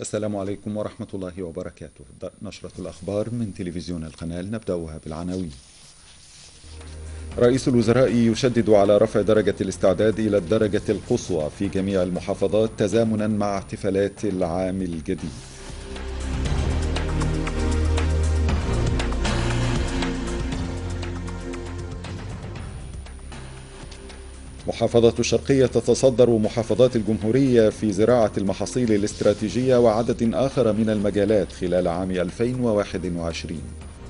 السلام عليكم ورحمة الله وبركاته نشرة الأخبار من تلفزيون القناة نبدأها بالعناوين رئيس الوزراء يشدد على رفع درجة الاستعداد إلى الدرجة القصوى في جميع المحافظات تزامنا مع احتفالات العام الجديد محافظة الشرقية تتصدر محافظات الجمهورية في زراعة المحاصيل الاستراتيجية وعدد آخر من المجالات خلال عام 2021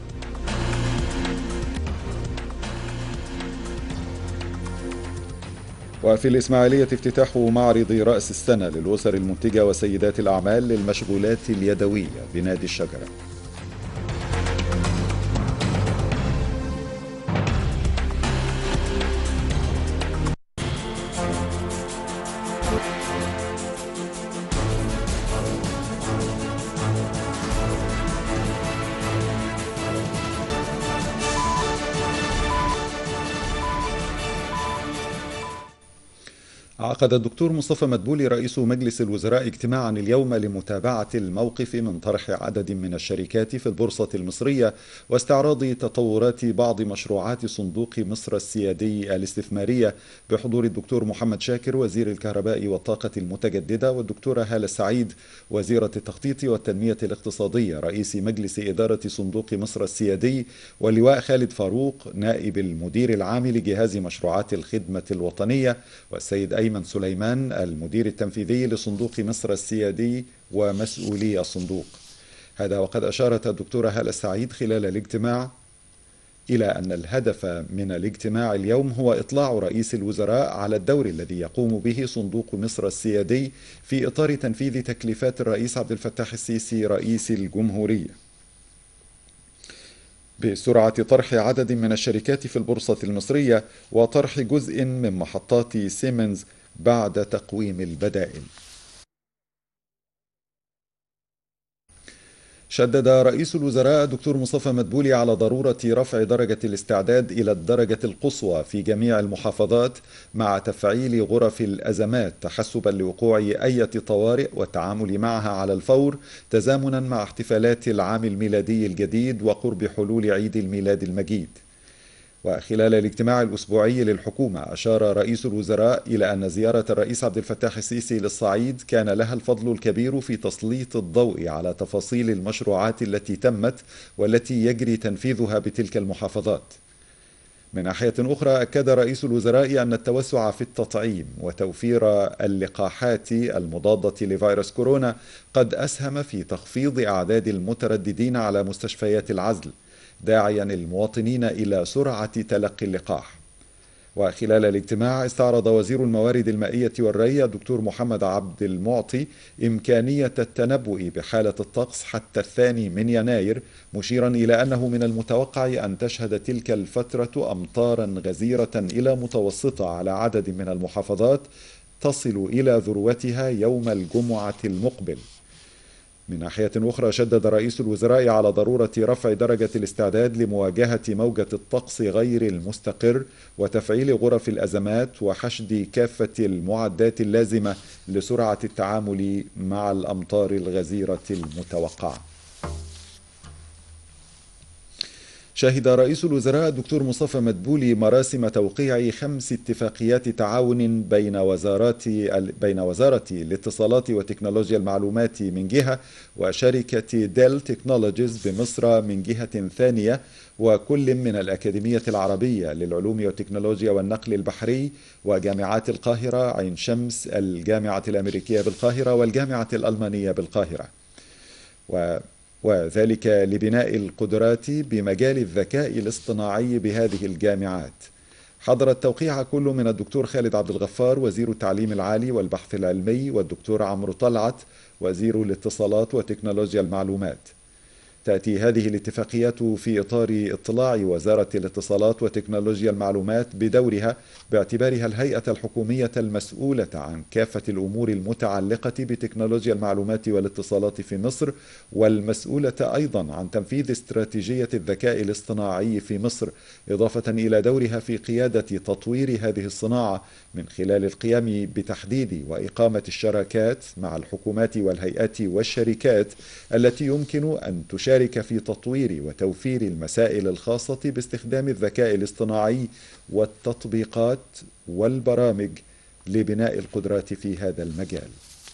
وفي الإسماعيلية افتتاح معرض رأس السنة للأسر المنتجة وسيدات الأعمال للمشغولات اليدوية بنادي الشجرة عقد الدكتور مصطفى مدبولي رئيس مجلس الوزراء اجتماعا اليوم لمتابعة الموقف من طرح عدد من الشركات في البورصة المصرية واستعراض تطورات بعض مشروعات صندوق مصر السيادي الاستثمارية بحضور الدكتور محمد شاكر وزير الكهرباء والطاقة المتجددة والدكتورة هالة السعيد وزيرة التخطيط والتنمية الاقتصادية رئيس مجلس إدارة صندوق مصر السيادي واللواء خالد فاروق نائب المدير العام لجهاز مشروعات الخدمة الوطنية والسيد أيمن أيمن سليمان المدير التنفيذي لصندوق مصر السيادي ومسؤولي الصندوق هذا وقد أشارت الدكتورة هالة السعيد خلال الاجتماع إلى أن الهدف من الاجتماع اليوم هو إطلاع رئيس الوزراء على الدور الذي يقوم به صندوق مصر السيادي في إطار تنفيذ تكليفات الرئيس عبد الفتاح السيسي رئيس الجمهورية بسرعة طرح عدد من الشركات في البورصة المصرية وطرح جزء من محطات سيمنز بعد تقويم البدائل شدد رئيس الوزراء دكتور مصطفى مدبولي على ضرورة رفع درجة الاستعداد إلى الدرجة القصوى في جميع المحافظات مع تفعيل غرف الأزمات تحسبا لوقوع أي طوارئ والتعامل معها على الفور تزامنا مع احتفالات العام الميلادي الجديد وقرب حلول عيد الميلاد المجيد وخلال الاجتماع الأسبوعي للحكومة أشار رئيس الوزراء إلى أن زيارة الرئيس عبد الفتاح السيسي للصعيد كان لها الفضل الكبير في تسليط الضوء على تفاصيل المشروعات التي تمت والتي يجري تنفيذها بتلك المحافظات من ناحية أخرى أكد رئيس الوزراء أن التوسع في التطعيم وتوفير اللقاحات المضادة لفيروس كورونا قد أسهم في تخفيض أعداد المترددين على مستشفيات العزل داعيا المواطنين إلى سرعة تلقي اللقاح وخلال الاجتماع استعرض وزير الموارد المائية والري الدكتور محمد عبد المعطي إمكانية التنبؤ بحالة الطقس حتى الثاني من يناير مشيرا إلى أنه من المتوقع أن تشهد تلك الفترة أمطارا غزيرة إلى متوسطة على عدد من المحافظات تصل إلى ذروتها يوم الجمعة المقبل من ناحية أخرى شدد رئيس الوزراء على ضرورة رفع درجة الاستعداد لمواجهة موجة الطقس غير المستقر وتفعيل غرف الأزمات وحشد كافة المعدات اللازمة لسرعة التعامل مع الأمطار الغزيرة المتوقعة. شهد رئيس الوزراء الدكتور مصطفى مدبولي مراسم توقيع خمس اتفاقيات تعاون بين وزارات بين وزارة الاتصالات وتكنولوجيا المعلومات من جهة وشركة ديل تكنولوجيز بمصر من جهة ثانية وكل من الأكاديمية العربية للعلوم والتكنولوجيا والنقل البحري وجامعات القاهرة عين شمس الجامعة الأمريكية بالقاهرة والجامعة الألمانية بالقاهرة و وذلك لبناء القدرات بمجال الذكاء الاصطناعي بهذه الجامعات حضر التوقيع كل من الدكتور خالد عبد الغفار وزير التعليم العالي والبحث العلمي والدكتور عمرو طلعت وزير الاتصالات وتكنولوجيا المعلومات تأتي هذه الاتفاقيات في إطار اطلاع وزارة الاتصالات وتكنولوجيا المعلومات بدورها باعتبارها الهيئة الحكومية المسؤولة عن كافة الأمور المتعلقة بتكنولوجيا المعلومات والاتصالات في مصر والمسؤولة أيضا عن تنفيذ استراتيجية الذكاء الاصطناعي في مصر إضافة إلى دورها في قيادة تطوير هذه الصناعة من خلال القيام بتحديد وإقامة الشراكات مع الحكومات والهيئات والشركات التي يمكن أن تشارك تشارك في تطوير وتوفير المسائل الخاصة باستخدام الذكاء الاصطناعي والتطبيقات والبرامج لبناء القدرات في هذا المجال.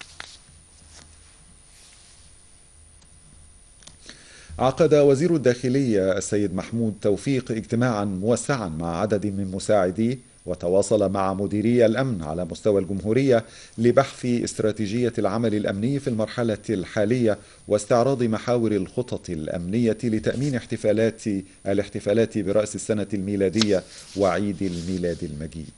عقد وزير الداخلية السيد محمود توفيق اجتماعا موسعا مع عدد من مساعديه وتواصل مع مديري الامن على مستوى الجمهوريه لبحث استراتيجيه العمل الامني في المرحله الحاليه واستعراض محاور الخطط الامنيه لتامين احتفالات الاحتفالات براس السنه الميلاديه وعيد الميلاد المجيد.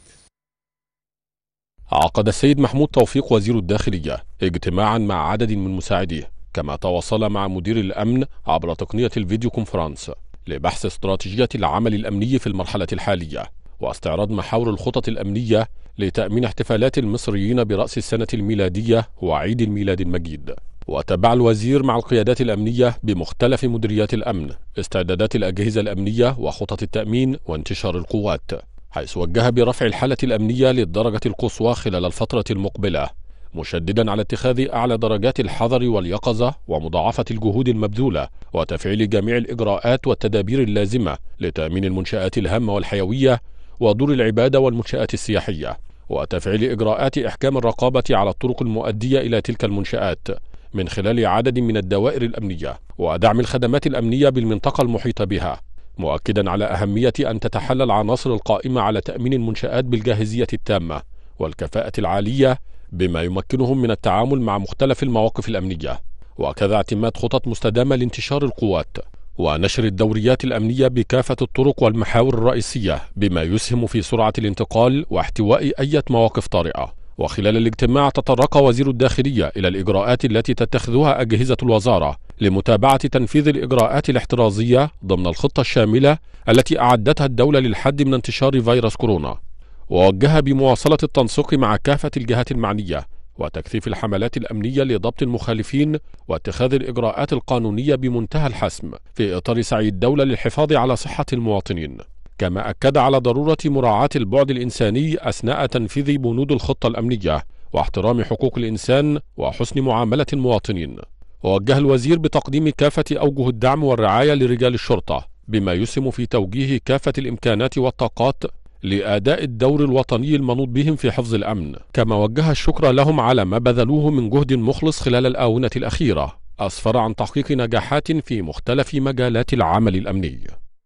عقد السيد محمود توفيق وزير الداخليه اجتماعا مع عدد من مساعديه كما تواصل مع مدير الامن عبر تقنيه الفيديو كونفرنس لبحث استراتيجيه العمل الامني في المرحله الحاليه واستعراض محاور الخطط الأمنية لتأمين احتفالات المصريين برأس السنة الميلادية وعيد الميلاد المجيد وتبع الوزير مع القيادات الأمنية بمختلف مديريات الأمن استعدادات الأجهزة الأمنية وخطط التأمين وانتشار القوات حيث وجه برفع الحالة الأمنية للدرجة القصوى خلال الفترة المقبلة مشددا على اتخاذ أعلى درجات الحذر واليقظة ومضاعفة الجهود المبذولة وتفعيل جميع الإجراءات والتدابير اللازمة لتأمين المنشآت الهامة والحيوية ودور العبادة والمنشآت السياحية وتفعيل إجراءات إحكام الرقابة على الطرق المؤدية إلى تلك المنشآت من خلال عدد من الدوائر الأمنية ودعم الخدمات الأمنية بالمنطقة المحيطة بها مؤكدا على أهمية أن تتحلى العناصر القائمة على تأمين المنشآت بالجاهزية التامة والكفاءة العالية بما يمكنهم من التعامل مع مختلف المواقف الأمنية وكذا اعتماد خطط مستدامة لانتشار القوات ونشر الدوريات الأمنية بكافة الطرق والمحاور الرئيسية بما يسهم في سرعة الانتقال واحتواء أي مواقف طارئة وخلال الاجتماع تطرق وزير الداخلية إلى الإجراءات التي تتخذها أجهزة الوزارة لمتابعة تنفيذ الإجراءات الاحترازية ضمن الخطة الشاملة التي أعدتها الدولة للحد من انتشار فيروس كورونا ووجه بمواصلة التنسيق مع كافة الجهات المعنية وتكثيف الحملات الأمنية لضبط المخالفين واتخاذ الإجراءات القانونية بمنتهى الحسم في إطار سعي الدولة للحفاظ على صحة المواطنين كما أكد على ضرورة مراعاة البعد الإنساني أثناء تنفيذ بنود الخطة الأمنية واحترام حقوق الإنسان وحسن معاملة المواطنين ووجه الوزير بتقديم كافة أوجه الدعم والرعاية لرجال الشرطة بما يسهم في توجيه كافة الإمكانات والطاقات لأداء الدور الوطني المنوط بهم في حفظ الأمن كما وجه الشكر لهم على ما بذلوه من جهد مخلص خلال الآونة الأخيرة أسفر عن تحقيق نجاحات في مختلف مجالات العمل الأمني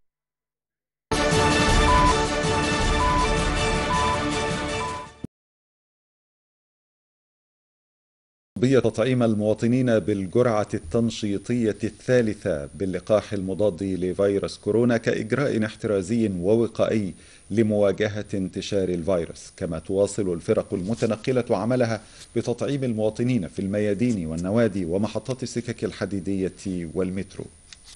تطعيم المواطنين بالجرعة التنشيطية الثالثة باللقاح المضاد لفيروس كورونا كإجراء احترازي ووقائي لمواجهة انتشار الفيروس كما تواصل الفرق المتنقلة عملها بتطعيم المواطنين في الميادين والنوادي ومحطات السكك الحديدية والمترو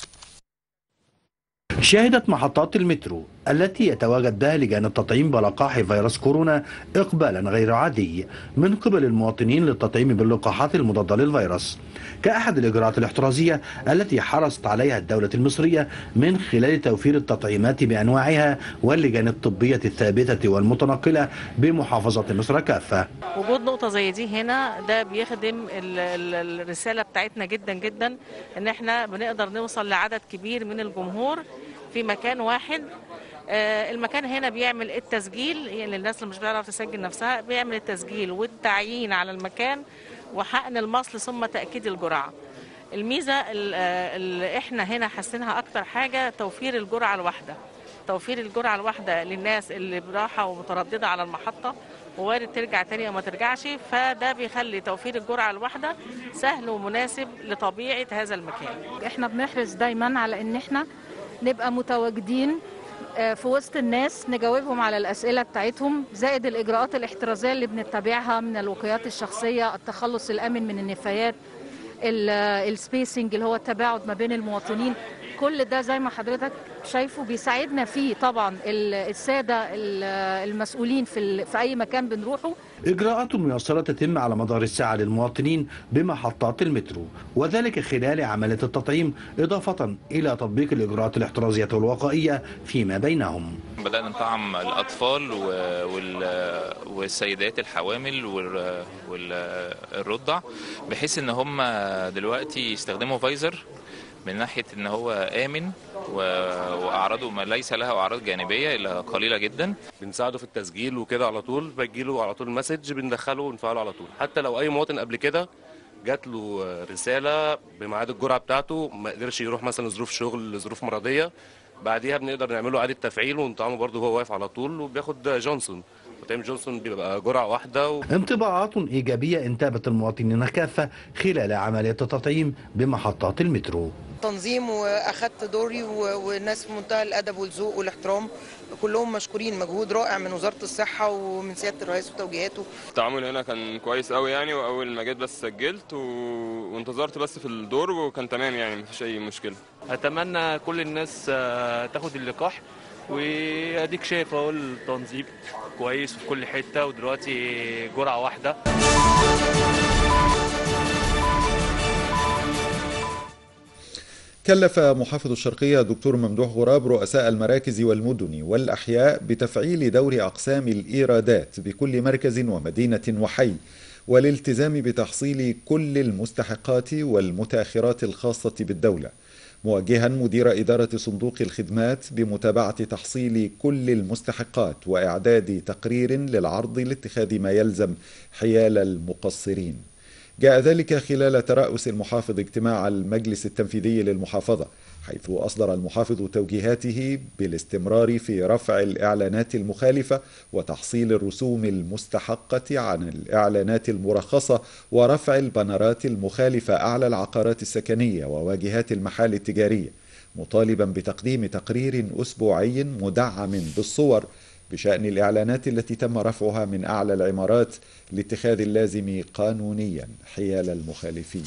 شهدت محطات المترو التي يتواجد بها لجان التطعيم بلقاح فيروس كورونا إقبالا غير عادي من قبل المواطنين للتطعيم باللقاحات المضادة للفيروس كأحد الإجراءات الاحترازية التي حرصت عليها الدولة المصرية من خلال توفير التطعيمات بأنواعها واللجان الطبية الثابتة والمتنقلة بمحافظة مصر كافة وجود نقطة زي دي هنا ده بيخدم الرسالة بتاعتنا جدا جدا ان احنا بنقدر نوصل لعدد كبير من الجمهور في مكان واحد المكان هنا بيعمل التسجيل يعني الناس اللي مش بتعرف تسجل نفسها بيعمل التسجيل والتعيين على المكان وحقن المصل ثم تأكيد الجرعة الميزة اللي احنا هنا حاسينها أكتر حاجة توفير الجرعة الواحدة توفير الجرعة الواحدة للناس اللي براحة ومترددة على المحطة ووارد ترجع تاني وما ترجعش فده بيخلي توفير الجرعة الواحدة سهل ومناسب لطبيعة هذا المكان احنا بنحرص دايما على ان احنا نبقى متواجدين في وسط الناس نجاوبهم على الأسئلة بتاعتهم زائد الإجراءات الاحترازية اللي بنتبعها من الوقايات الشخصية التخلص الآمن من النفايات السبيسنج اللي هو التباعد ما بين المواطنين كل ده زي ما حضرتك شايفه بيساعدنا فيه طبعا الساده المسؤولين في في اي مكان بنروحه اجراءات ميسره تتم على مدار الساعه للمواطنين بمحطات المترو وذلك خلال عمليه التطعيم اضافه الى تطبيق الاجراءات الاحترازيه والوقائيه فيما بينهم بدانا نطعم الاطفال والسيدات الحوامل والرضع بحيث ان هم دلوقتي يستخدموا فايزر من ناحيه ان هو امن واعراضه ما ليس لها اعراض جانبيه الا قليله جدا بنساعده في التسجيل وكده على طول بيجيله على طول مسج بندخله ونفعله على طول حتى لو اي مواطن قبل كده جات له رساله بميعاد الجرعه بتاعته ما قدرش يروح مثلا ظروف شغل ظروف مرضيه بعديها بنقدر نعمل له اعاده تفعيل ونطعمه برده وهو واقف على طول وبياخد جونسون وتعمل جونسون بيبقى جرعه واحده و... انطباعات ايجابيه انتابت المواطنين كافه خلال عمليه التطعيم بمحطات المترو تنظيم واخدت دوري والناس في منتهى الادب والذوق والاحترام كلهم مشكورين مجهود رائع من وزاره الصحه ومن سياده الرئيس وتوجيهاته التعامل هنا كان كويس قوي يعني واول ما جيت بس سجلت و... وانتظرت بس في الدور وكان تمام يعني مفيش اي مشكله اتمنى كل الناس تاخد اللقاح واديك شايف اهو التنظيم كويس في كل حته ودلوقتي جرعه واحده كلف محافظ الشرقية دكتور ممدوح غراب رؤساء المراكز والمدن والأحياء بتفعيل دور أقسام الإيرادات بكل مركز ومدينة وحي والالتزام بتحصيل كل المستحقات والمتاخرات الخاصة بالدولة موجها مدير إدارة صندوق الخدمات بمتابعة تحصيل كل المستحقات وإعداد تقرير للعرض لاتخاذ ما يلزم حيال المقصرين جاء ذلك خلال ترأس المحافظ اجتماع المجلس التنفيذي للمحافظة حيث أصدر المحافظ توجيهاته بالاستمرار في رفع الإعلانات المخالفة وتحصيل الرسوم المستحقة عن الإعلانات المرخصة ورفع البنرات المخالفة أعلى العقارات السكنية وواجهات المحال التجارية مطالبا بتقديم تقرير أسبوعي مدعم بالصور بشأن الإعلانات التي تم رفعها من أعلى العمارات لاتخاذ اللازم قانونيا حيال المخالفين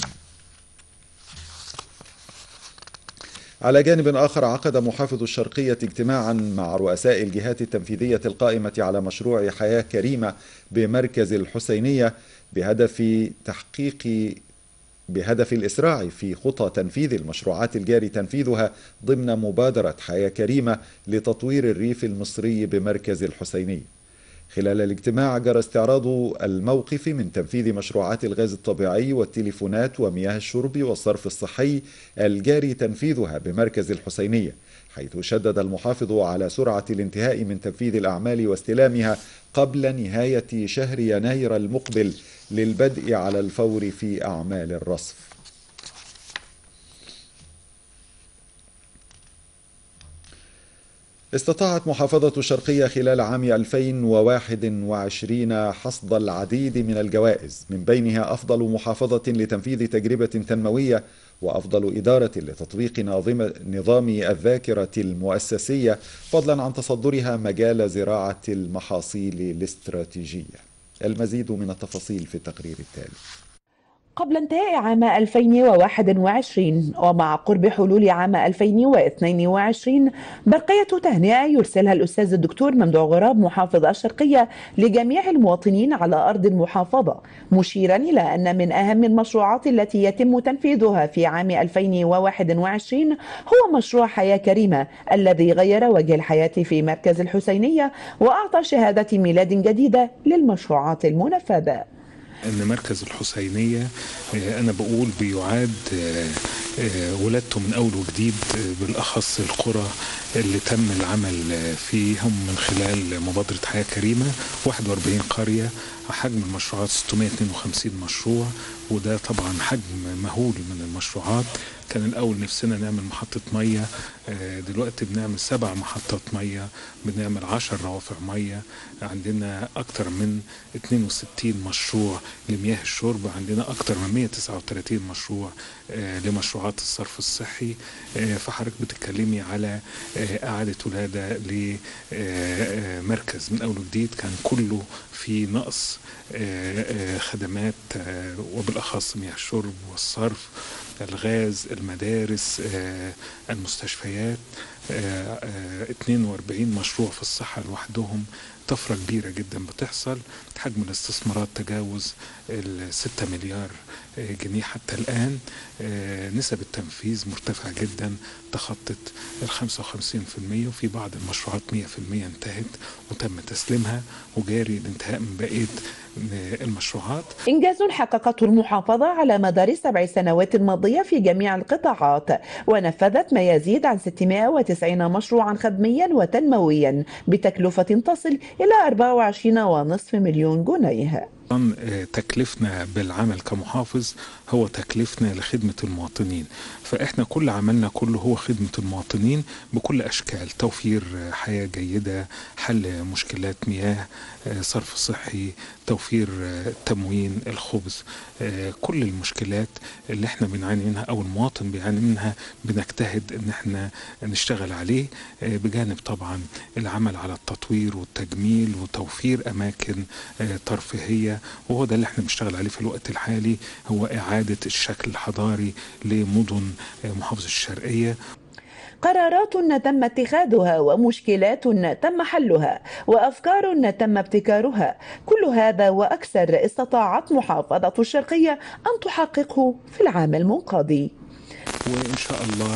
على جانب آخر عقد محافظ الشرقية اجتماعا مع رؤساء الجهات التنفيذية القائمة على مشروع حياة كريمة بمركز الحسينية بهدف تحقيق بهدف الإسراع في خطى تنفيذ المشروعات الجاري تنفيذها ضمن مبادرة حياة كريمة لتطوير الريف المصري بمركز الحسينية خلال الاجتماع جرى استعراض الموقف من تنفيذ مشروعات الغاز الطبيعي والتليفونات ومياه الشرب والصرف الصحي الجاري تنفيذها بمركز الحسينية حيث شدد المحافظ على سرعة الانتهاء من تنفيذ الأعمال واستلامها قبل نهاية شهر يناير المقبل للبدء على الفور في أعمال الرصف استطاعت محافظة الشرقية خلال عام 2021 حصد العديد من الجوائز من بينها أفضل محافظة لتنفيذ تجربة تنموية وأفضل إدارة لتطبيق نظام, نظام الذاكرة المؤسسية فضلا عن تصدرها مجال زراعة المحاصيل الاستراتيجية المزيد من التفاصيل في التقرير التالي قبل انتهاء عام 2021 ومع قرب حلول عام 2022 برقية تهنئة يرسلها الأستاذ الدكتور ممدوح غراب محافظ الشرقية لجميع المواطنين على أرض المحافظة مشيرا إلى أن من أهم المشروعات التي يتم تنفيذها في عام 2021 هو مشروع حياة كريمة الذي غير وجه الحياة في مركز الحسينية وأعطى شهادة ميلاد جديدة للمشروعات المنفذة ان مركز الحسينيه انا بقول بيعاد ولادته من اول وجديد بالاخص القرى اللي تم العمل فيهم من خلال مبادره حياه كريمه 41 قريه حجم المشروعات 652 مشروع وده طبعا حجم مهول من المشروعات كان الاول نفسنا نعمل محطه ميه دلوقتي بنعمل سبع محطات ميه بنعمل عشر روافع ميه عندنا اكتر من 62 مشروع لمياه الشرب عندنا اكتر من 139 مشروع لمشروعات مشروعات الصرف الصحي فحضرتك بتتكلمي على إعادة ولادة لمركز من أول وجديد كان كله في نقص خدمات وبالأخص مياه الشرب والصرف الغاز المدارس المستشفيات 42 مشروع في الصحة لوحدهم طفرة كبيرة جدا بتحصل حجم الاستثمارات تجاوز ال 6 مليار جنيه حتى الآن نسب التنفيذ مرتفعة جدا تخطت ال 55% وفي بعض المشروعات 100% انتهت وتم تسليمها وجاري الانتهاء من بقية المشروعات إنجاز حققته المحافظة على مدار سبع سنوات ماضية في جميع القطاعات ونفذت ما يزيد عن 690 مشروعا خدميا وتنمويا بتكلفة تصل إلى 24.5 مليون جنيه تكلفنا بالعمل كمحافظ هو تكلفنا لخدمة المواطنين فإحنا كل عملنا كله هو خدمة المواطنين بكل أشكال توفير حياة جيدة حل مشكلات مياه صرف صحي توفير تموين الخبز كل المشكلات اللي احنا بنعاني منها او المواطن بيعاني منها بنجتهد ان احنا نشتغل عليه بجانب طبعا العمل على التطوير والتجميل وتوفير اماكن ترفيهيه وهو ده اللي احنا بنشتغل عليه في الوقت الحالي هو اعاده الشكل الحضاري لمدن محافظه الشرقيه قرارات تم اتخاذها ومشكلات تم حلها وافكار تم ابتكارها كل هذا واكثر استطاعت محافظه الشرقيه ان تحققه في العام المنقضي وان شاء الله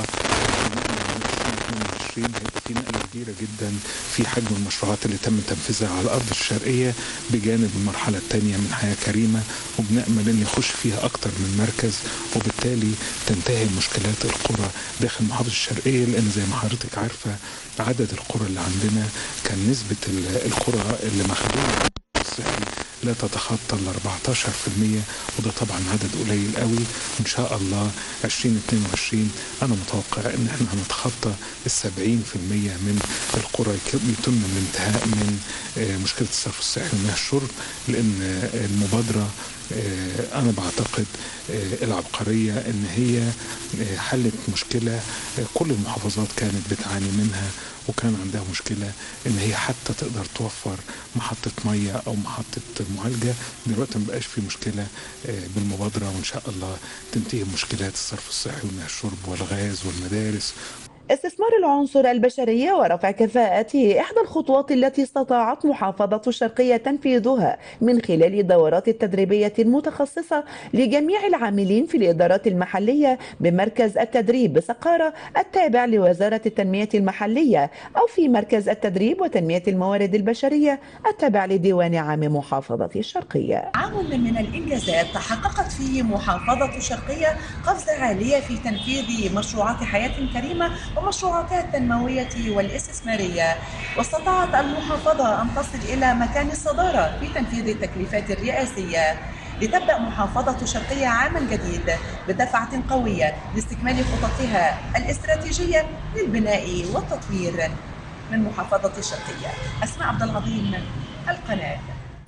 2020 هيبقى في نقله كبيره جدا في حجم المشروعات اللي تم تنفيذها على الارض الشرقيه بجانب المرحله الثانيه من حياه كريمه وبنامل ان يخش فيها اكثر من مركز وبالتالي تنتهي مشكلات القرى داخل محافظه الشرقيه لان زي ما حضرتك عارفه عدد القرى اللي عندنا كان نسبه القرى اللي مخدومه الصحي لا تتخطى ال 14% وده طبعا عدد قليل قوي وان شاء الله 2022 انا متوقع ان احنا هنتخطى ال 70% من القرى يتم الانتهاء من مشكله الصرف الصحي ومياه الشرب لان المبادره انا بعتقد العبقريه ان هي حلت مشكله كل المحافظات كانت بتعاني منها وكان عندها مشكلة ان هي حتى تقدر توفر محطة مية او محطة معالجة دلوقتي ما بقاش في مشكلة بالمبادرة وان شاء الله تنتهي مشكلات الصرف الصحي والمياه الشرب والغاز والمدارس استثمار العنصر البشري ورفع كفاءته إحدى الخطوات التي استطاعت محافظة الشرقية تنفيذها من خلال الدورات التدريبية المتخصصة لجميع العاملين في الإدارات المحلية بمركز التدريب بسقارة التابع لوزارة التنمية المحلية أو في مركز التدريب وتنمية الموارد البشرية التابع لديوان عام محافظة الشرقية عام من الإنجازات تحققت فيه محافظة الشرقية قفزة عالية في تنفيذ مشروعات حياة كريمة ومشروعاتها التنموية والاستثمارية واستطاعت المحافظة أن تصل إلى مكان الصدارة في تنفيذ التكليفات الرئاسية لتبدأ محافظة الشرقية عاما جديد بدفعة قوية لاستكمال خططها الاستراتيجية للبناء والتطوير من محافظة الشرقية أسماء عبد العظيم القناة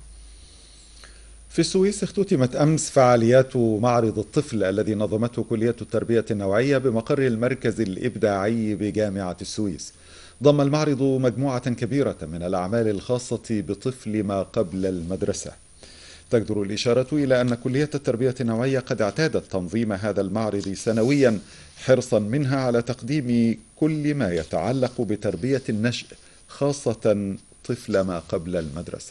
في السويس اختتمت أمس فعاليات معرض الطفل الذي نظمته كلية التربية النوعية بمقر المركز الإبداعي بجامعة السويس ضم المعرض مجموعة كبيرة من الأعمال الخاصة بطفل ما قبل المدرسة تجدر الإشارة إلى أن كلية التربية النوعية قد اعتادت تنظيم هذا المعرض سنويا حرصا منها على تقديم كل ما يتعلق بتربية النشء خاصة طفل ما قبل المدرسة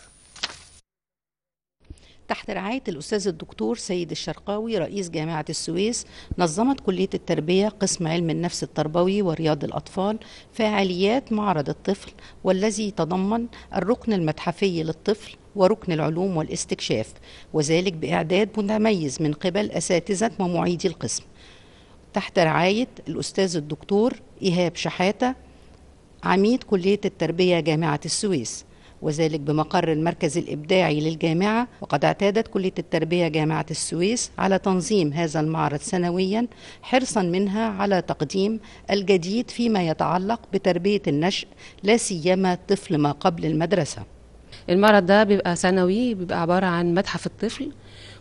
تحت رعاية الأستاذ الدكتور سيد الشرقاوي رئيس جامعة السويس نظمت كلية التربية قسم علم النفس التربوي ورياض الأطفال فعاليات معرض الطفل والذي تضمن الركن المتحفي للطفل وركن العلوم والاستكشاف وذلك بإعداد متميز من قبل أساتذة ومعيدي القسم تحت رعاية الأستاذ الدكتور إيهاب شحاتة عميد كلية التربية جامعة السويس وذلك بمقر المركز الإبداعي للجامعة وقد اعتادت كلية التربية جامعة السويس على تنظيم هذا المعرض سنويا حرصا منها على تقديم الجديد فيما يتعلق بتربية النشء لا سيما طفل ما قبل المدرسة المعرض ده بيبقى سنوي بيبقى عبارة عن متحف الطفل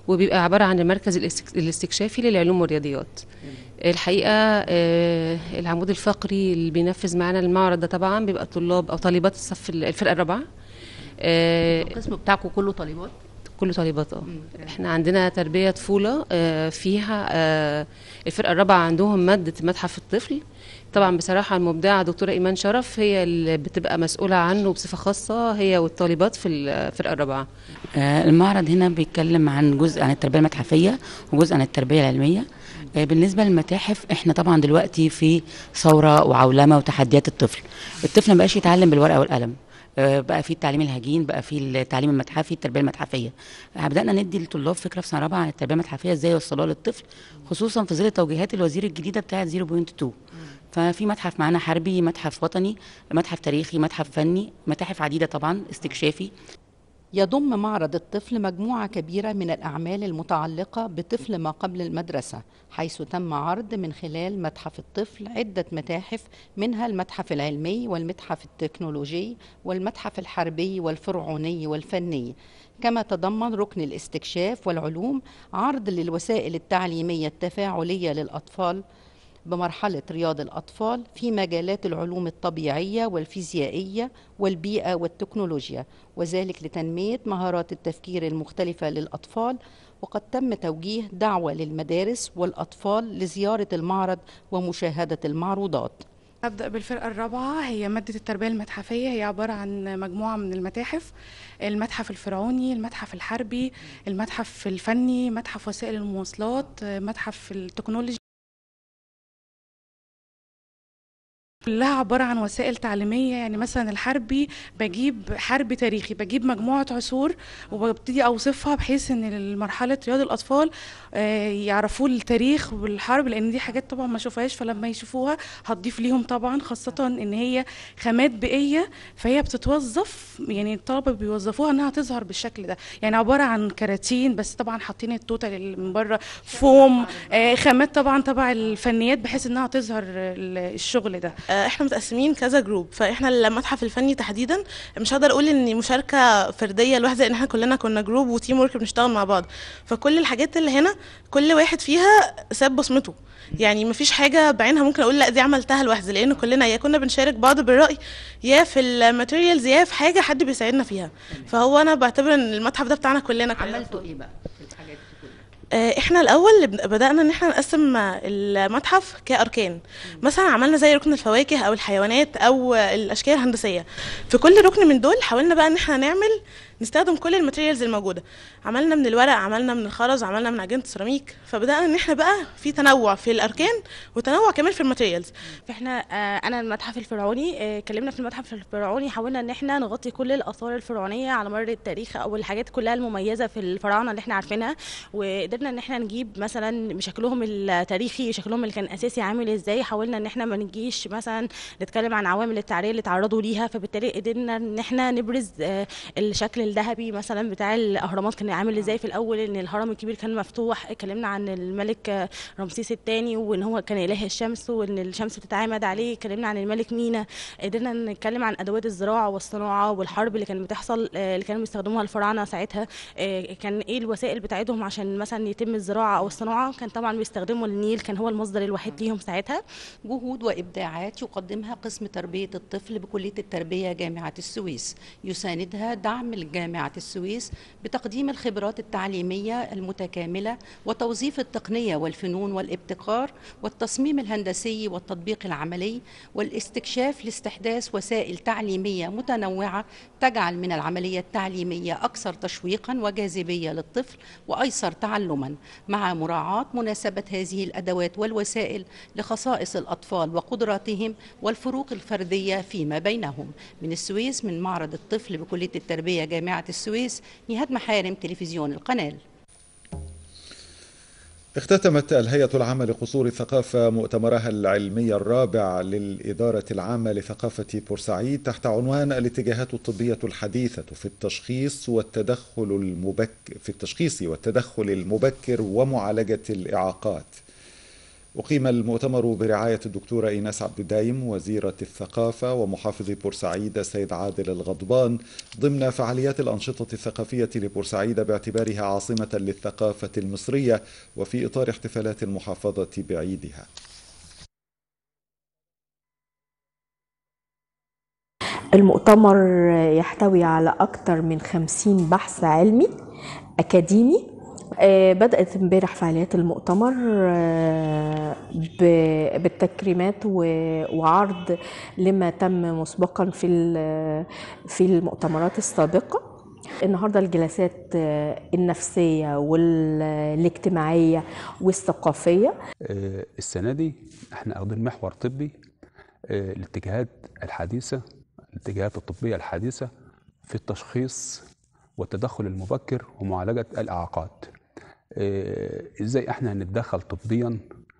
وبيبقى عباره عن المركز الاستك- الاستكشافي للعلوم والرياضيات الحقيقه آه، العمود الفقري اللي بينفذ معانا المعرض ده طبعا بيبقى طلاب او طالبات الصف ال- الفرقه الرابعه آه، القسم بتاعكم كله طالبات كله طالبات اه احنا عندنا تربيه طفوله آه، فيها آه، الفرقه الرابعه عندهم ماده متحف الطفل طبعا بصراحه المبدعه دكتوره ايمان شرف هي اللي بتبقى مسؤوله عنه بصفه خاصه هي والطالبات في الفرقه الرابعه آه، المعرض هنا بيتكلم عن جزء عن التربية المتحفية وجزء عن التربية العلمية آه، بالنسبة للمتاحف احنا طبعا دلوقتي في ثورة وعولمة وتحديات الطفل الطفل ما بقاش يتعلم بالورقة والقلم آه، بقى في التعليم الهجين بقى في التعليم المتحفي التربيه المتحفيه آه، بدانا ندي للطلاب فكره في سنه رابعه عن التربيه المتحفيه ازاي يوصلوها للطفل خصوصا في ظل توجيهات الوزير الجديده بتاعه 0.2 ففي متحف معانا حربي متحف وطني متحف تاريخي متحف فني متاحف عديده طبعا استكشافي يضم معرض الطفل مجموعة كبيرة من الأعمال المتعلقة بطفل ما قبل المدرسة حيث تم عرض من خلال متحف الطفل عدة متاحف منها المتحف العلمي والمتحف التكنولوجي والمتحف الحربي والفرعوني والفني كما تضمن ركن الاستكشاف والعلوم عرض للوسائل التعليمية التفاعلية للأطفال بمرحلة رياض الأطفال في مجالات العلوم الطبيعية والفيزيائية والبيئة والتكنولوجيا وذلك لتنمية مهارات التفكير المختلفة للأطفال وقد تم توجيه دعوة للمدارس والأطفال لزيارة المعرض ومشاهدة المعروضات أبدأ بالفرقة الرابعة هي مادة التربية المتحفية هي عبارة عن مجموعة من المتاحف المتحف الفرعوني المتحف الحربي المتحف الفني متحف وسائل المواصلات متحف التكنولوجي كلها عبارة عن وسائل تعليمية يعني مثلا الحربي بجيب حرب تاريخي بجيب مجموعة عصور وببتدي أوصفها بحيث إن المرحلة رياض الأطفال آه، يعرفوا التاريخ والحرب لأن دي حاجات طبعا ما شوفهاش فلما يشوفوها هتضيف ليهم طبعا خاصة إن هي خامات بيئية فهي بتتوظف يعني الطلبة بيوظفوها إنها تظهر بالشكل ده يعني عبارة عن كراتين بس طبعا حاطين التوتال اللي من بره فوم آه، خامات طبعا تبع الفنيات بحيث إنها تظهر ال- الشغل ده آه، احنا متقسمين كذا جروب فاحنا المتحف الفني تحديدا مش هقدر اقول ان مشاركه فرديه لوحده لان احنا كلنا كنا جروب وتيم ورك بنشتغل مع بعض فكل الحاجات اللي هنا كل واحد فيها ساب بصمته يعني مفيش حاجه بعينها ممكن اقول لا دي عملتها لوحدي لان كلنا يا كنا بنشارك بعض بالراي يا في الماتيريالز يا في حاجه حد بيساعدنا فيها فهو انا بعتبر ان المتحف ده بتاعنا كلنا عملتوا ايه بقى في الحاجات دي آه، احنا الاول بد- بدانا ان احنا نقسم المتحف كاركان مثلا عملنا زي ركن الفواكه او الحيوانات او الاشكال الهندسيه في كل ركن من دول حاولنا بقى ان احنا نعمل نستخدم كل الماتيريالز الموجوده عملنا من الورق عملنا من الخرز عملنا من عجينه السيراميك فبدانا ان احنا بقى في تنوع في الاركان وتنوع كمان في الماتيريالز فاحنا آه، انا المتحف الفرعوني آه، اتكلمنا في المتحف الفرعوني حاولنا ان احنا نغطي كل الاثار الفرعونيه على مر التاريخ او الحاجات كلها المميزه في الفراعنه اللي احنا عارفينها وقدرنا ان احنا نجيب مثلا شكلهم التاريخي شكلهم اللي كان اساسي عامل ازاي حاولنا ان احنا ما نجيش مثلا نتكلم عن عوامل التعريه اللي تعرضوا ليها فبالتالي قدرنا ان احنا نبرز آه، الشكل الذهبي مثلا بتاع الاهرامات كان عامل ازاي في الاول ان الهرم الكبير كان مفتوح اتكلمنا عن الملك آه، رمسيس الثاني وان هو كان اله الشمس وان الشمس بتتعامد عليه اتكلمنا عن الملك مينا قدرنا نتكلم عن ادوات الزراعه والصناعه والحرب اللي كانت بتحصل آه، اللي كانوا بيستخدموها الفراعنه ساعتها آه، كان ايه الوسائل بتاعتهم عشان مثلا يتم الزراعه او الصناعه كان طبعا بيستخدموا النيل كان هو المصدر الوحيد ليهم ساعتها جهود وإبداعات يقدمها قسم تربية الطفل بكلية التربية جامعة السويس يساندها دعم لجامعة السويس بتقديم الخبرات التعليمية المتكاملة وتوظيف التقنية والفنون والابتكار والتصميم الهندسي والتطبيق العملي والاستكشاف لاستحداث وسائل تعليمية متنوعة تجعل من العملية التعليمية أكثر تشويقا وجاذبية للطفل وأيسر تعلما مع مراعاة مناسبة هذه الأدوات والوسائل لخصائص الأطفال وقدراتهم والفروق الفردية فيما بينهم من السويس من معرض الطفل بكلية التربية جامعة السويس نهاد محارم تلفزيون القناه اختتمت الهيئة العامة لقصور الثقافة مؤتمرها العلمي الرابع للإدارة العامة لثقافة بورسعيد تحت عنوان الاتجاهات الطبية الحديثة في التشخيص والتدخل المبكر في التشخيص والتدخل المبكر ومعالجة الإعاقات. أقيم المؤتمر برعاية الدكتورة إيناس عبد الدايم وزيرة الثقافة ومحافظ بورسعيد السيد عادل الغضبان ضمن فعاليات الأنشطة الثقافية لبورسعيد باعتبارها عاصمة للثقافة المصرية وفي إطار احتفالات المحافظة بعيدها المؤتمر يحتوي على أكثر من 50 بحث علمي أكاديمي آه، بدأت امبارح فعاليات المؤتمر آه، ب- بالتكريمات و- وعرض لما تم مسبقا في ال- في المؤتمرات السابقة النهارده الجلسات آه، النفسية والاجتماعية والثقافية آه، السنة دي احنا واخدين محور طبي آه، الاتجاهات الحديثة الاتجاهات الطبية الحديثة في التشخيص والتدخل المبكر ومعالجة الإعاقات آه، ازاي احنا هنتدخل طبيا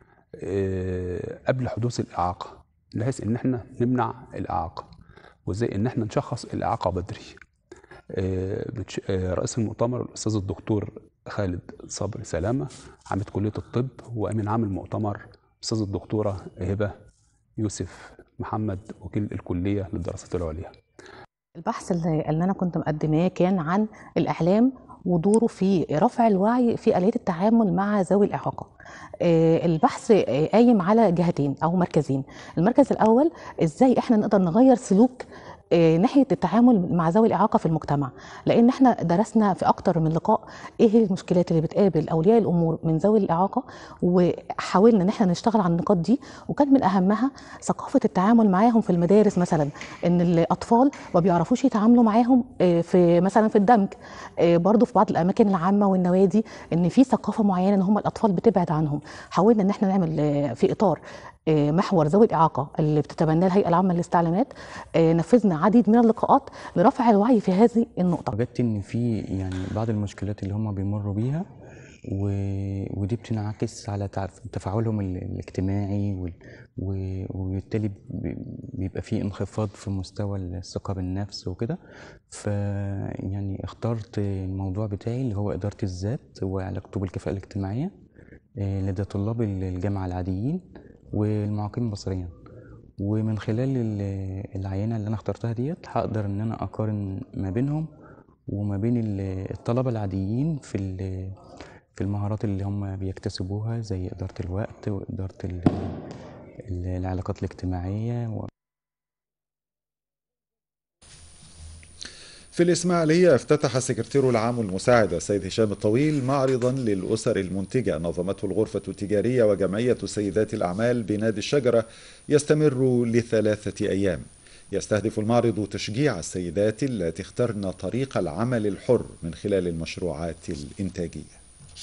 آه، قبل حدوث الإعاقة بحيث ان احنا نمنع الإعاقة وازاي ان احنا نشخص الإعاقة بدري آه، بتش- آه، رئيس المؤتمر الأستاذ الدكتور خالد صبري سلامة عميد كلية الطب وأمين عام المؤتمر أستاذ الدكتورة هبة يوسف محمد وكيل الكلية للدراسات العليا البحث اللي اللي انا كنت مقدماه كان عن الاعلام ودوره في رفع الوعي في آلية التعامل مع ذوي الإعاقة آه، البحث آه، قايم على جهتين أو مركزين المركز الأول إزاي إحنا نقدر نغير سلوك آه، ناحية التعامل مع ذوي الإعاقة في المجتمع لأن إحنا درسنا في أكتر من لقاء إيه هي المشكلات اللي بتقابل أولياء الأمور من ذوي الإعاقة وحاولنا إن إحنا نشتغل على النقاط دي وكان من أهمها ثقافة التعامل معاهم في المدارس مثلا إن الأطفال ما بيعرفوش يتعاملوا معاهم آه، في مثلا في الدمج آه، برضو في بعض الأماكن العامة والنوادي إن في ثقافة معينة إن هم الأطفال بتبعد عنهم حاولنا إن إحنا نعمل آه، في إطار آه، محور ذوي الإعاقة اللي بتتبناه الهيئة العامة للاستعلامات آه، نفذنا عديد من اللقاءات لرفع الوعي في هذه النقطة وجدت ان في يعني بعض المشكلات اللي هم بيمروا بيها و... ودي بتنعكس على تعرف تفاعلهم ال- الاجتماعي وال... و... وبالتالي ب- بيبقى في انخفاض في مستوى الثقة بالنفس وكده ف يعني اخترت الموضوع بتاعي اللي هو إدارة الذات وعلاقته بالكفاءة الاجتماعية آه، لدى طلاب الجامعة العاديين والمعاقين بصريا ومن خلال ال- العينة اللي أنا اخترتها ديت هقدر إن أنا أقارن ما بينهم وما بين ال- الطلبة العاديين في ال- في المهارات اللي هم بيكتسبوها زي إدارة الوقت وإدارة ال- ال- العلاقات الاجتماعية و... في الإسماعيلية افتتح السكرتير العام المساعد السيد هشام الطويل معرضا للأسر المنتجة نظمته الغرفة التجارية وجمعية سيدات الأعمال بنادي الشجرة يستمر لثلاثة أيام يستهدف المعرض تشجيع السيدات التي اخترن طريق العمل الحر من خلال المشروعات الإنتاجية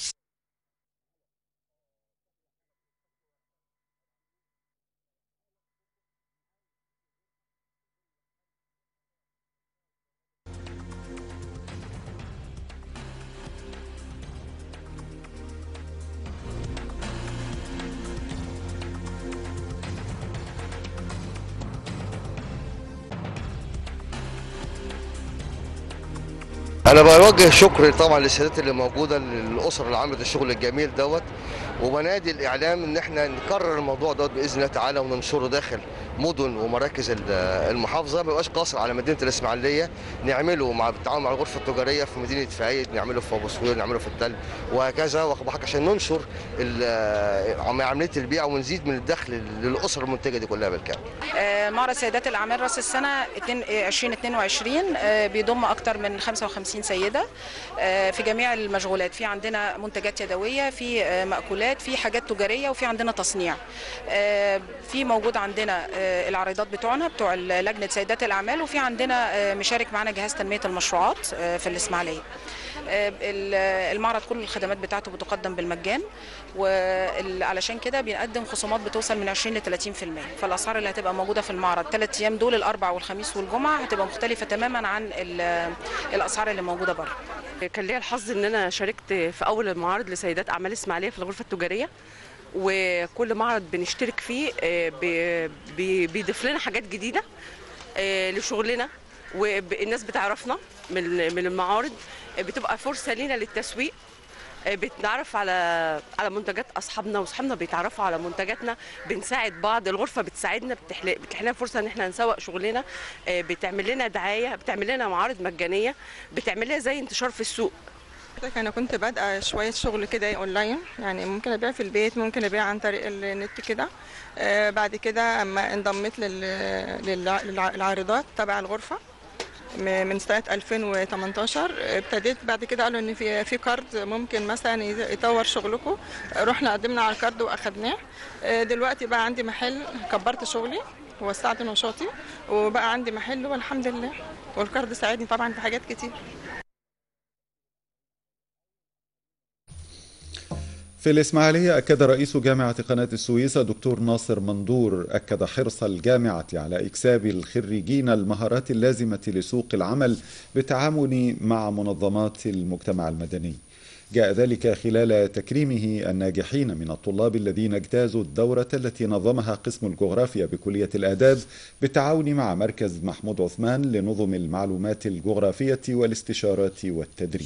انا بوجه شكر طبعا للسيدات اللي موجوده للاسر اللي عملت الشغل الجميل دوت وبنادي الاعلام ان احنا نكرر الموضوع دوت باذن الله تعالى وننشره داخل مدن ومراكز ال- المحافظه ما يبقاش قاصر على مدينه الاسماعيليه نعمله مع بالتعاون مع الغرفه التجاريه في مدينه فايد نعمله في ابو سوير نعمله في التل وهكذا واخد بالك عشان ننشر ال- عمليه البيع ونزيد من الدخل للاسر المنتجه دي كلها بالكامل آه، معرض سيدات الاعمال راس السنه 2 آه، 2022 آه، بيضم اكثر من 55 سيده آه، في جميع المشغولات في عندنا منتجات يدويه في آه، مأكولات في حاجات تجاريه وفي عندنا تصنيع آه، في موجود عندنا آه، العريضات بتوعنا بتوع لجنه سيدات الاعمال وفي عندنا آه، مشارك معنا جهاز تنميه المشروعات آه، في الاسماعيليه آه، ال- المعرض كل الخدمات بتاعته بتقدم بالمجان وعلشان كده بنقدم خصومات بتوصل من 20 ل 30% فالاسعار اللي هتبقى موجوده في المعرض ثلاث ايام دول الاربع والخميس والجمعه هتبقى مختلفه تماما عن ال- الاسعار اللي موجوده بره كان ليا الحظ ان انا شاركت في اول المعارض لسيدات اعمال اسماعيليه في الغرفه التجاريه وكل معرض بنشترك فيه آه، بي- بي- بيضيف لنا حاجات جديده آه، لشغلنا والناس بتعرفنا من من المعارض آه، بتبقى فرصه لينا للتسويق آه، بنتعرف على على منتجات اصحابنا واصحابنا بيتعرفوا على منتجاتنا بنساعد بعض الغرفه بتساعدنا بتحل- بتحل لنا فرصه ان احنا نسوق شغلنا آه، بتعمل لنا دعايه بتعمل لنا معارض مجانيه بتعمل لنا زي انتشار في السوق حضرتك انا كنت بادئه شويه شغل كده اونلاين يعني ممكن ابيع في البيت ممكن ابيع عن طريق النت كده آه بعد كده اما انضميت لل- للع- للع- للعارضات تبع الغرفه م- من سنه 2018 ابتديت بعد كده قالوا ان في في كارد ممكن مثلا يز- يطور شغلكم رحنا قدمنا على الكارد واخدناه آه دلوقتي بقى عندي محل كبرت شغلي ووسعت نشاطي وبقى عندي محل والحمد لله والكارد ساعدني طبعا في حاجات كتير في الإسماعيلية أكد رئيس جامعة قناة السويس دكتور ناصر مندور أكد حرص الجامعة على إكساب الخريجين المهارات اللازمة لسوق العمل بالتعاون مع منظمات المجتمع المدني جاء ذلك خلال تكريمه الناجحين من الطلاب الذين اجتازوا الدورة التي نظمها قسم الجغرافيا بكلية الآداب بالتعاون مع مركز محمود عثمان لنظم المعلومات الجغرافية والاستشارات والتدريب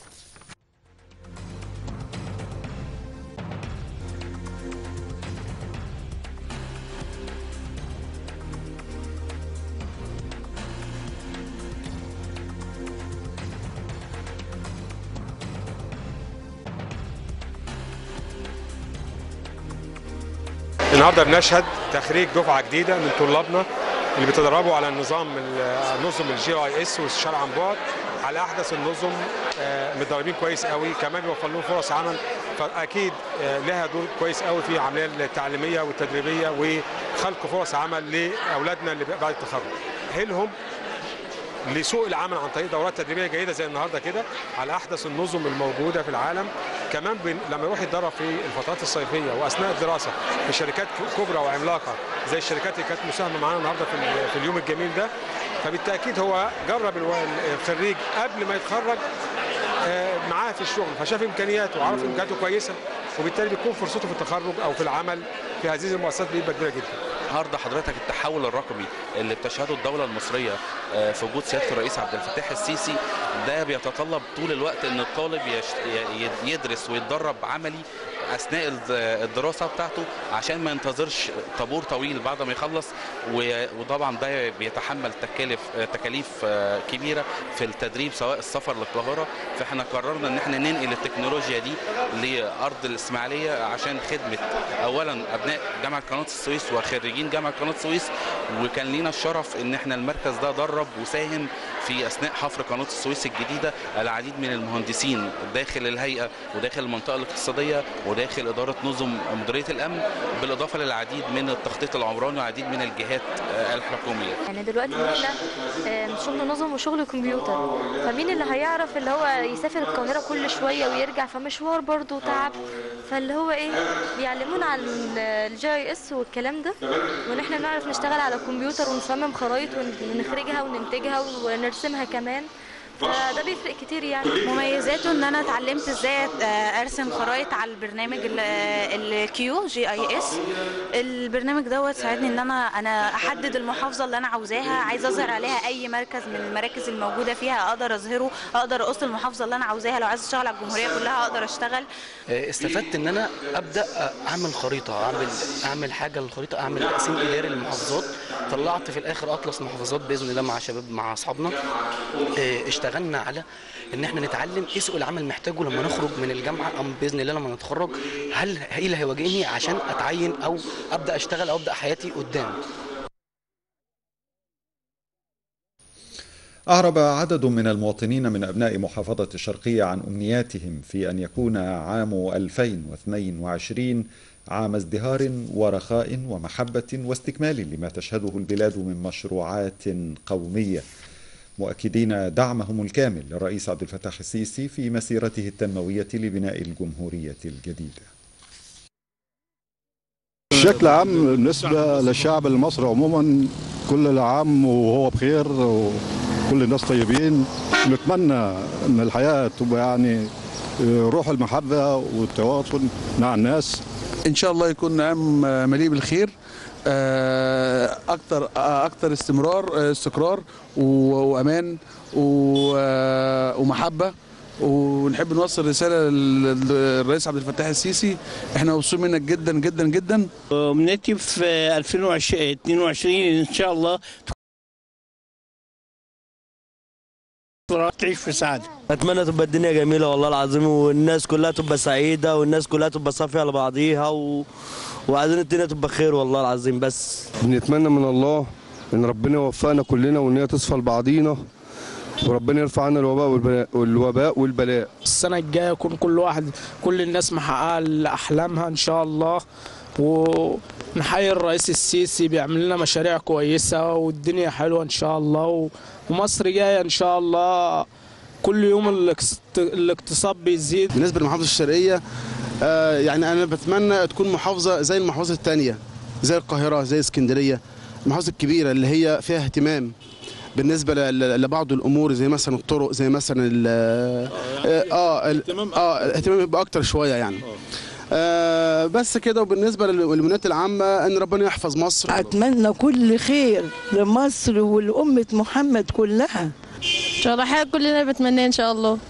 النهارده بنشهد تخريج دفعه جديده من طلابنا اللي بيتدربوا على النظام ال- نظم الجي اي اس والاستشاره عن بعد على احدث النظم آه، متدربين كويس قوي كمان بيوفر لهم فرص عمل فاكيد آه، لها دور كويس قوي في العمليه التعليميه والتدريبيه وخلق فرص عمل لاولادنا اللي بعد التخرج هلهم لسوق العمل عن طريق دورات تدريبيه جيده زي النهارده كده على احدث النظم الموجوده في العالم كمان بن... لما يروح يتدرب في الفترات الصيفيه واثناء الدراسه في شركات كبرى وعملاقه زي الشركات اللي كانت مساهمه معانا النهارده في, ال... في اليوم الجميل ده فبالتاكيد هو جرب الو- الخريج قبل ما يتخرج آه، معاه في الشغل فشاف امكانياته وعرف امكانياته كويسه وبالتالي بتكون فرصته في التخرج او في العمل في هذه المؤسسات بيبقى كبيره جدا النهارده حضرتك التحول الرقمي اللي بتشهده الدوله المصريه آه، في وجود سياده الرئيس عبد الفتاح السيسي ده بيتطلب طول الوقت ان الطالب يش- ي- يدرس ويتدرب عملي اثناء الد- الدراسه بتاعته عشان ما ينتظرش طابور طويل بعد ما يخلص و- وطبعا ده بيتحمل تكاليف تكاليف آه، كبيره في التدريب سواء السفر للقاهره فاحنا قررنا ان احنا ننقل التكنولوجيا دي لارض الاسماعيليه عشان خدمه اولا ابناء جامعه قناه السويس وخريجين جامعه قناه السويس وكان لينا الشرف ان احنا المركز ده درب وساهم في اثناء حفر قناه السويس الجديده العديد من المهندسين داخل الهيئه وداخل المنطقه الاقتصاديه وداخل اداره نظم مديريه الامن بالاضافه للعديد من التخطيط العمراني والعديد من الجهات آه، الحكوميه يعني دلوقتي احنا آم، شغل نظم وشغل كمبيوتر فمين اللي هيعرف اللي هو يسافر القاهرة كل شوية ويرجع فمشوار برضه تعب فاللي هو ايه بيعلمونا عن الجي اي اس والكلام ده وان احنا نعرف نشتغل على الكمبيوتر ونصمم خرايط ونخرجها وننتجها ونرسمها كمان فده بيفرق كتير يعني مميزاته ان انا اتعلمت ازاي آه، ارسم خرائط على البرنامج الكيو جي اي اس البرنامج دوت ساعدني ان انا انا احدد المحافظه اللي انا عاوزاها عايزه اظهر عليها اي مركز من المراكز الموجوده فيها اقدر اظهره اقدر اقص المحافظه اللي انا عاوزاها لو عايزه اشتغل على الجمهوريه كلها اقدر اشتغل استفدت ان انا ابدا اعمل خريطه اعمل اعمل حاجه للخريطه اعمل تقسيم اداري للمحافظات طلعت في الاخر اطلس محافظات باذن الله مع شباب مع اصحابنا اه، اشتغلنا على ان احنا نتعلم ايه سوق العمل محتاجه لما نخرج من الجامعه او باذن الله لما نتخرج هل ايه اللي هيواجهني عشان اتعين او ابدا اشتغل او ابدا حياتي قدام أعرب عدد من المواطنين من أبناء محافظة الشرقية عن أمنياتهم في أن يكون عام 2022 عام ازدهار ورخاء ومحبة واستكمال لما تشهده البلاد من مشروعات قومية مؤكدين دعمهم الكامل للرئيس عبد الفتاح السيسي في مسيرته التنموية لبناء الجمهورية الجديدة بشكل عام بالنسبة للشعب المصري عموما كل العام وهو بخير وكل الناس طيبين نتمنى ان الحياة تبقى يعني روح المحبة والتواصل مع الناس ان شاء الله يكون عام مليء بالخير آه، اكتر آه، اكتر استمرار آه، استقرار و- وامان و- آه، ومحبه ونحب نوصل رساله للرئيس عبد الفتاح السيسي احنا مبسوطين منك جدا جدا جدا امنيتي في 2022 ان شاء الله تعيش في سعاده اتمنى تبقى الدنيا جميله والله العظيم والناس كلها تبقى سعيده والناس كلها تبقى صافيه على بعضيها و... وعايزين الدنيا تبقى خير والله العظيم بس بنتمنى من الله ان ربنا يوفقنا كلنا وان هي تصفى لبعضينا وربنا يرفع عنا الوباء والبلاء والوباء والبلاء السنه الجايه يكون كل واحد كل الناس محققه احلامها ان شاء الله ونحيي الرئيس السيسي بيعمل لنا مشاريع كويسه والدنيا حلوه ان شاء الله ومصر جايه ان شاء الله كل يوم الاقتص- الاقتصاد بيزيد بالنسبه لمحافظه الشرقيه آه، يعني انا بتمنى تكون محافظه زي المحافظات الثانيه زي القاهره زي اسكندريه المحافظه الكبيره اللي هي فيها اهتمام بالنسبه ل- ل- لبعض الامور زي مثلا الطرق زي مثلا ال- اه اه ال- اه الاهتمام يبقى اكتر شويه يعني آه بس كده وبالنسبه لل- للمنات العامه ان ربنا يحفظ مصر أتمنى كل خير لمصر ولأمة محمد كلها ان شاء الله حاجه كلنا بنتمناه ان شاء الله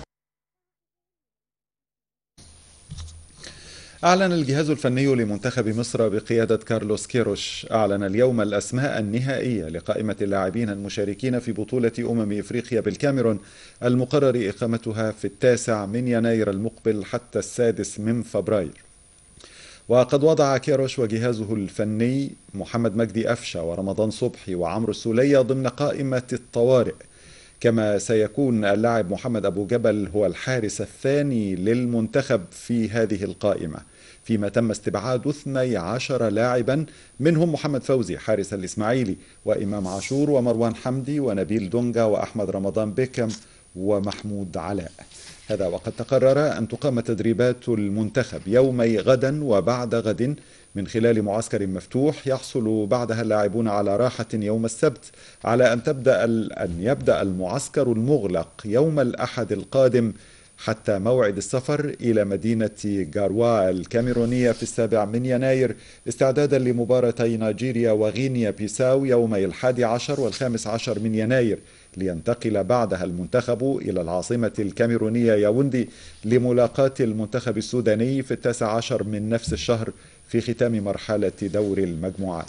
أعلن الجهاز الفني لمنتخب مصر بقيادة كارلوس كيروش أعلن اليوم الأسماء النهائية لقائمة اللاعبين المشاركين في بطولة أمم إفريقيا بالكاميرون المقرر إقامتها في التاسع من يناير المقبل حتى السادس من فبراير وقد وضع كيروش وجهازه الفني محمد مجدي أفشة ورمضان صبحي وعمرو السولية ضمن قائمة الطوارئ كما سيكون اللاعب محمد أبو جبل هو الحارس الثاني للمنتخب في هذه القائمة فيما تم استبعاد 12 لاعبا منهم محمد فوزي حارس الإسماعيلي وإمام عاشور ومروان حمدي ونبيل دونجا وأحمد رمضان بيكم ومحمود علاء هذا وقد تقرر أن تقام تدريبات المنتخب يومي غدا وبعد غد من خلال معسكر مفتوح يحصل بعدها اللاعبون على راحة يوم السبت على أن تبدأ ال- أن يبدأ المعسكر المغلق يوم الأحد القادم حتى موعد السفر إلى مدينة جاروا الكاميرونية في السابع من يناير استعدادا لمباراتي نيجيريا وغينيا بيساو يومي الحادي عشر والخامس عشر من يناير لينتقل بعدها المنتخب إلى العاصمة الكاميرونية ياوندي لملاقاة المنتخب السوداني في التاسع عشر من نفس الشهر في ختام مرحلة دور المجموعات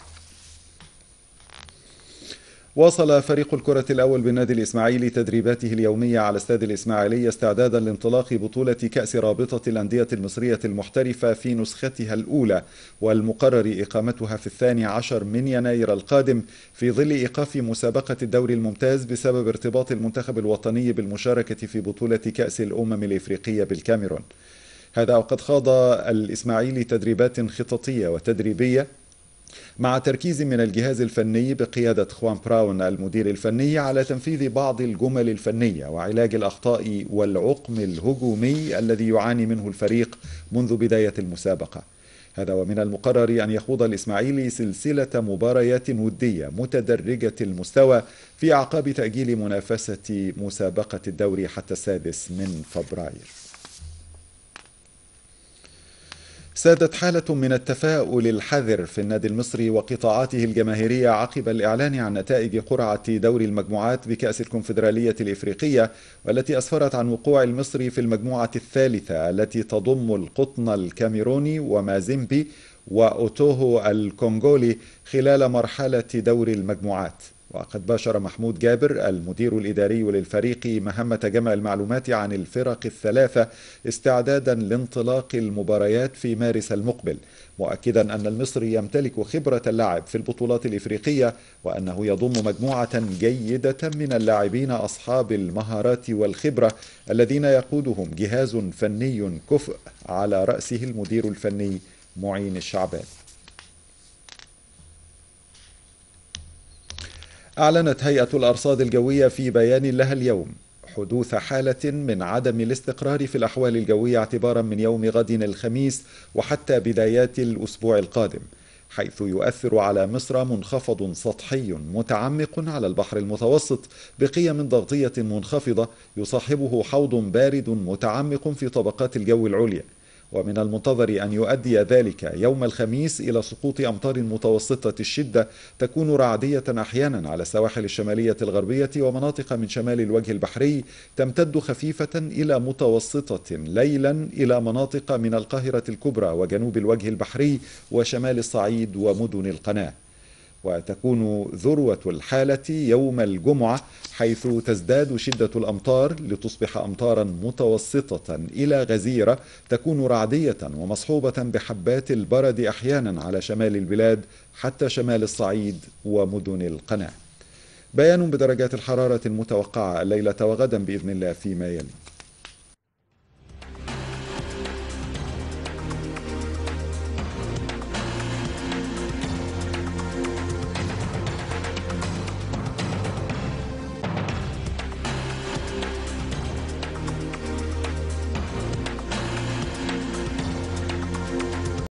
واصل فريق الكرة الأول بالنادي الإسماعيلي تدريباته اليومية على استاد الإسماعيلية استعدادا لانطلاق بطولة كأس رابطة الأندية المصرية المحترفة في نسختها الأولى والمقرر إقامتها في الثاني عشر من يناير القادم في ظل إيقاف مسابقة الدوري الممتاز بسبب ارتباط المنتخب الوطني بالمشاركة في بطولة كأس الأمم الإفريقية بالكاميرون هذا وقد خاض الإسماعيلي تدريبات خططية وتدريبية مع تركيز من الجهاز الفني بقيادة خوان براون المدير الفني على تنفيذ بعض الجمل الفنية وعلاج الأخطاء والعقم الهجومي الذي يعاني منه الفريق منذ بداية المسابقة هذا ومن المقرر أن يخوض الإسماعيلي سلسلة مباريات ودية متدرجة المستوى في أعقاب تأجيل منافسة مسابقة الدوري حتى السادس من فبراير سادت حالة من التفاؤل الحذر في النادي المصري وقطاعاته الجماهيرية عقب الإعلان عن نتائج قرعة دوري المجموعات بكأس الكونفدرالية الإفريقية والتي أسفرت عن وقوع المصري في المجموعة الثالثة التي تضم القطن الكاميروني ومازيمبي وأوتوهو الكونغولي خلال مرحلة دور المجموعات وقد باشر محمود جابر المدير الإداري للفريق مهمة جمع المعلومات عن الفرق الثلاثة استعدادا لانطلاق المباريات في مارس المقبل مؤكدا أن المصري يمتلك خبرة اللعب في البطولات الإفريقية وأنه يضم مجموعة جيدة من اللاعبين أصحاب المهارات والخبرة الذين يقودهم جهاز فني كفء على رأسه المدير الفني معين الشعبان أعلنت هيئة الأرصاد الجوية في بيان لها اليوم حدوث حالة من عدم الاستقرار في الأحوال الجوية اعتبارا من يوم غد الخميس وحتى بدايات الأسبوع القادم حيث يؤثر على مصر منخفض سطحي متعمق على البحر المتوسط بقيم ضغطية منخفضة يصاحبه حوض بارد متعمق في طبقات الجو العليا ومن المنتظر أن يؤدي ذلك يوم الخميس إلى سقوط أمطار متوسطة الشدة تكون رعدية أحيانا على السواحل الشمالية الغربية ومناطق من شمال الوجه البحري تمتد خفيفة إلى متوسطة ليلا إلى مناطق من القاهرة الكبرى وجنوب الوجه البحري وشمال الصعيد ومدن القناة وتكون ذروة الحالة يوم الجمعة حيث تزداد شدة الأمطار لتصبح أمطارا متوسطة إلى غزيرة تكون رعدية ومصحوبة بحبات البرد أحيانا على شمال البلاد حتى شمال الصعيد ومدن القناة بيان بدرجات الحرارة المتوقعة الليلة وغدا بإذن الله فيما يلي